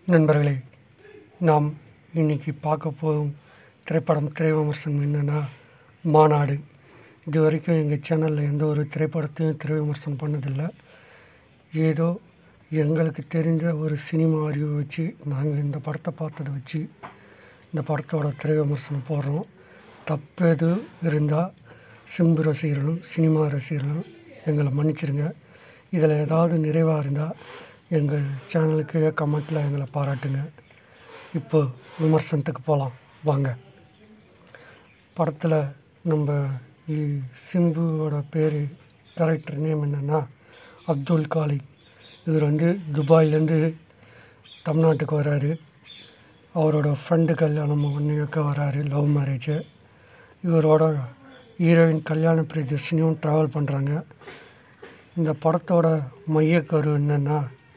நண்பர்களே நாம் இன்னைக்கு பார்க்க போகும் திரைப்படம் திரை விமர்சனம் என்னென்னா மாநாடு இது வரைக்கும் எங்கள் சேனலில் எந்த ஒரு திரைப்படத்தையும் திரை விமர்சனம் பண்ணதில்லை ஏதோ எங்களுக்கு தெரிந்த ஒரு சினிமா அறிவை வச்சு நாங்கள் இந்த படத்தை பார்த்ததை வச்சு இந்த படத்தோட திரை விமர்சனம் போடுறோம் தப்பு எது இருந்தால் சிம்பு ரசிகர்களும் சினிமா ரசிகர்களும் எங்களை மன்னிச்சிடுங்க இதில் ஏதாவது நிறைவாக இருந்தால் எங்கள் சேனலுக்கு கமெண்ட்டில் எங்களை பாராட்டுங்க இப்போ விமர்சனத்துக்கு போகலாம் வாங்க படத்தில் நம்ம இ- சிம்புவோட பேர் கேரக்டர் நேம் என்னென்னா அப்துல் காலி இவர் வந்து துபாயிலேருந்து தமிழ்நாட்டுக்கு வராரு அவரோட ஃப்ரெண்டு கல்யாணம் பண்ணி வைக்க வராரு லவ் மேரேஜு இவரோட ஹீரோயின் கல்யாண பிரியதர்ஷினியும் ட்ராவல் பண்ணுறாங்க இந்த படத்தோட மையக்கரு என்னென்னா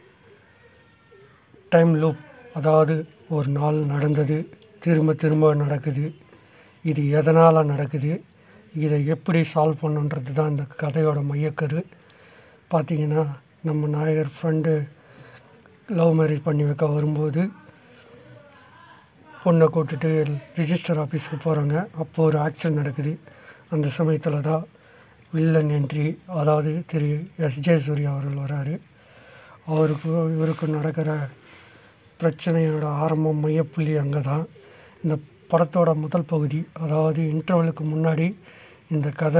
டைம் லூப் அதாவது ஒரு நாள் நடந்தது திரும்ப திரும்ப நடக்குது இது எதனால் நடக்குது இதை எப்படி சால்வ் பண்ணுன்றது தான் இந்த கதையோட மையக்கரு பார்த்தீங்கன்னா நம்ம நாயகர் ஃப்ரெண்டு லவ் மேரேஜ் பண்ணி வைக்க வரும்போது பொண்ணை கூட்டிட்டு ரிஜிஸ்டர் ஆஃபீஸுக்கு போகிறாங்க அப்போது ஒரு ஆக்சிடென்ட் நடக்குது அந்த சமயத்தில் தான் வில்லன் என்ட்ரி அதாவது திரு எஸ் ஜே சூர்யா அவர்கள் வராரு அவருக்கு இவருக்கு நடக்கிற பிரச்சனையோட ஆரம்பம் மையப்புள்ளி அங்கே தான் இந்த படத்தோட முதல் பகுதி அதாவது இன்டர்வலுக்கு முன்னாடி இந்த கதை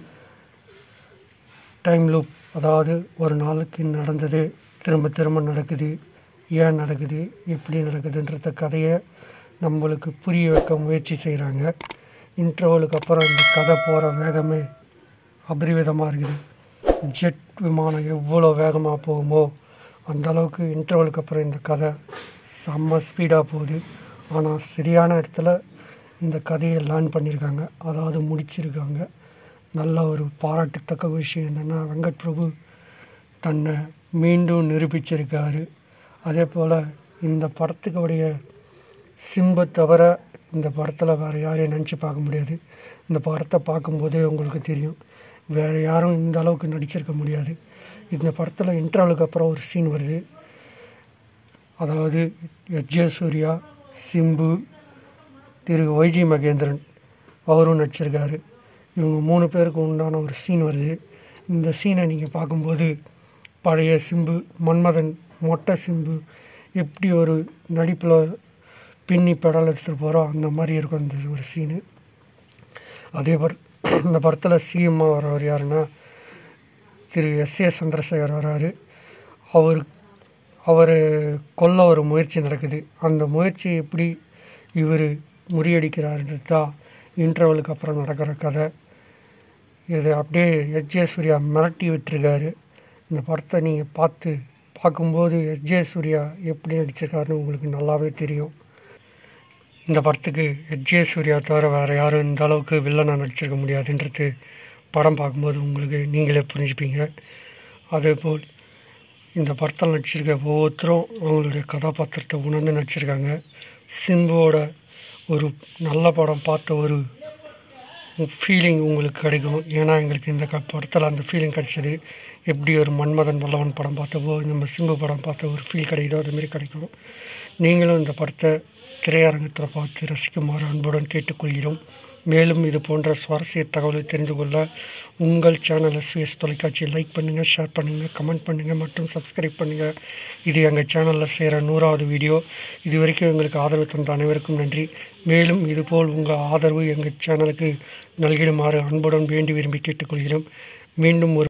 டைம் லூப் அதாவது ஒரு நாளுக்கு நடந்தது திரும்ப திரும்ப நடக்குது ஏன் நடக்குது எப்படி நடக்குதுன்றத கதையை நம்மளுக்கு புரிய வைக்க முயற்சி செய்கிறாங்க இன்டர்வலுக்கு அப்புறம் இந்த கதை போகிற வேகமே அபரிவிதமாக இருக்குது ஜெட் விமானம் எவ்வளோ வேகமாக போகுமோ அந்த அளவுக்கு இன்டர்வலுக்கு அப்புறம் இந்த கதை செம்ம ஸ்பீடாக போகுது ஆனால் சரியான இடத்துல இந்த கதையை லேர்ன் பண்ணியிருக்காங்க அதாவது முடிச்சிருக்காங்க நல்ல ஒரு பாராட்டத்தக்க விஷயம் என்னென்னா வெங்கட் பிரபு தன்னை மீண்டும் நிரூபிச்சிருக்காரு அதே போல் இந்த படத்துக்குடைய சிம்பை தவிர இந்த படத்தில் வேறு யாரையும் நினச்சி பார்க்க முடியாது இந்த படத்தை பார்க்கும்போதே உங்களுக்கு தெரியும் வேறு யாரும் இந்த அளவுக்கு நடிச்சிருக்க முடியாது இந்த படத்தில் இன்டர்வலுக்கு அப்புறம் ஒரு சீன் வருது அதாவது S J Suryah Simbu Thiru YG Mahendran அவரும் நடிச்சிருக்காரு இவங்க மூணு பேருக்கு உண்டான ஒரு சீன் வருது இந்த சீனை நீங்கள் பார்க்கும்போது பழைய சிம்பு மன்மதன் மொட்டை சிம்பு எப்படி ஒரு நடிப்பில் பின்னி பெடல் எடுத்துகிட்டு போகிறோம் அந்த மாதிரி இருக்கும் இந்த ஒரு சீனு அதே பட இந்த படத்தில் சிஎம்மாக வரவர் யாருன்னா திரு எஸ் ஏ சந்திரசேகர் வராரு அவர் அவர் கொல்ல ஒரு முயற்சி நடக்குது அந்த முயற்சி எப்படி இவர் முறியடிக்கிறாருன்றது தான் இன்டர்வலுக்கு அப்புறம் நடக்கிற கதை இது அப்படியே எஸ் ஜே சூர்யா மிரட்டி விட்டுருக்காரு இந்த படத்தை நீங்கள் பார்த்து பார்க்கும்போது எஸ் ஜே சூர்யா எப்படி நடிச்சிருக்காருன்னு உங்களுக்கு நல்லாவே தெரியும் இந்த படத்துக்கு எஸ் ஜே சூர்யா தவிர வேறு யாரும் இந்த அளவுக்கு வில்லனாக நடிச்சிருக்க முடியாதுன்றது படம் பார்க்கும்போது உங்களுக்கு நீங்களே புரிஞ்சுப்பீங்க அதேபோல் இந்த படத்தில் நடிச்சிருக்க ஒவ்வொருத்தரும் அவங்களுடைய கதாபாத்திரத்தை உணர்ந்து நடிச்சிருக்காங்க சிம்புவோட ஒரு நல்ல படம் பார்த்த ஒரு ஃபீலிங் உங்களுக்கு கிடைக்கும் ஏன்னா எங்களுக்கு இந்த க படத்தில் அந்த ஃபீலிங் கிடைச்சது எப்படி ஒரு மன்மதன் வல்லவன் படம் பார்த்தப்போ நம்ம சிம்பு படம் பார்த்த ஒரு ஃபீல் கிடைக்குதோ அதுமாரி கிடைக்கும் நீங்களும் இந்த படத்தை திரையரங்கத்தில் பார்த்து ரசிக்குமாறு அன்புடன் கேட்டுக்கொள்கிறோம் மேலும் இது போன்ற சுவாரஸ்ய தகவலை தெரிந்து கொள்ள உங்கள் சேனல் எஸ்விஎஸ் தொலைக்காட்சியை லைக் பண்ணுங்கள் ஷேர் பண்ணுங்கள் கமெண்ட் பண்ணுங்கள் மற்றும் சப்ஸ்கிரைப் பண்ணுங்கள் இது எங்கள் சேனலில் செய்கிற நூறாவது வீடியோ இது வரைக்கும் எங்களுக்கு ஆதரவு தந்த அனைவருக்கும் நன்றி மேலும் இதுபோல் உங்கள் ஆதரவு எங்கள் சேனலுக்கு நல்கிடுமாறு அன்புடன் வேண்டி விரும்பி கேட்டுக்கொள்கிறோம் மீண்டும் ஒரு